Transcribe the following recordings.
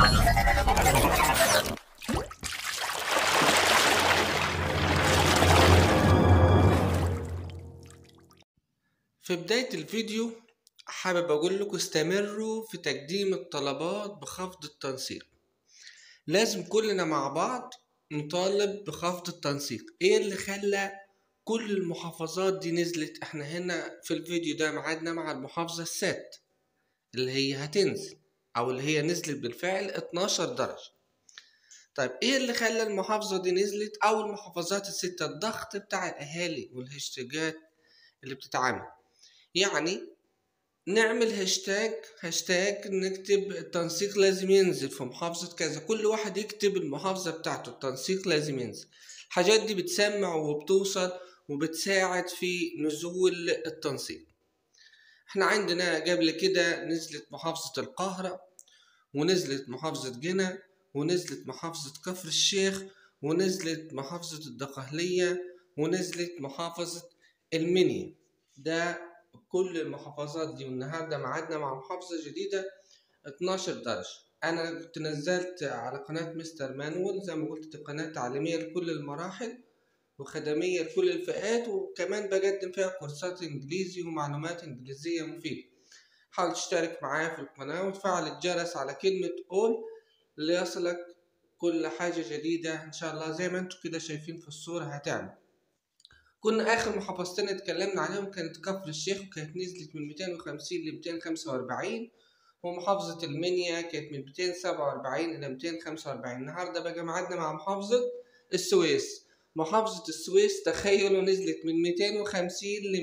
في بداية الفيديو حابب أقول لكم استمروا في تقديم الطلبات بخفض التنسيق لازم كلنا مع بعض نطالب بخفض التنسيق ايه اللي خلى كل المحافظات دي نزلت احنا هنا في الفيديو ده معادنا مع المحافظة السات اللي هي هتنزل او اللي هي نزلت بالفعل 12 درجة طيب ايه اللي خلى المحافظة دي نزلت او المحافظات الستة الضغط بتاع الاهالي والهاشتاجات اللي بتتعمل يعني نعمل هاشتاج هاشتاج نكتب التنسيق لازم ينزل في محافظة كذا كل واحد يكتب المحافظة بتاعته التنسيق لازم ينزل الحاجات دي بتسمع وبتوصل وبتساعد في نزول التنسيق احنا عندنا قبل كده نزلت محافظة القاهرة ونزلت محافظة جنة ونزلت محافظة كفر الشيخ ونزلت محافظة الدقهلية ونزلت محافظة المنيا ده كل المحافظات دي والنهارده معادنا مع محافظة جديدة 12 درجة أنا كنت نزلت على قناة مستر مانوال زي ما قلت قناة تعليمية لكل المراحل وخدمية لكل الفئات وكمان بقدم فيها كورسات إنجليزي ومعلومات إنجليزية مفيدة حاول تشترك معايا في القناة وتفعل الجرس على كلمة أول ليصلك كل حاجة جديدة إن شاء الله زي ما انتوا كده شايفين في الصورة هتعمل كنا آخر محافظتين اتكلمنا عليهم كانت كفر الشيخ وكانت نزلت من 250 ل 245 ومحافظة المنيا كانت من 247 إلى 245 النهاردة بقى معادنا مع محافظة السويس محافظة السويس تخيلوا نزلت من 250 ل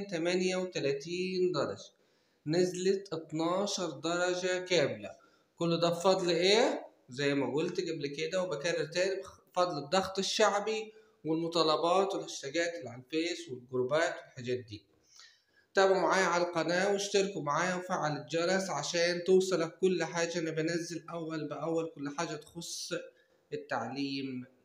238 درجة نزلت 12 درجة كاملة كل ده بفضل ايه؟ زي ما قلت قبل كده وبكرر تاني بفضل الضغط الشعبي والمطالبات والهاشتاجات اللي على الفيس والجروبات والحاجات دي تابعوا معايا على القناة واشتركوا معايا وفعل الجرس عشان توصلك كل حاجة أنا بنزل أول بأول كل حاجة تخص التعليم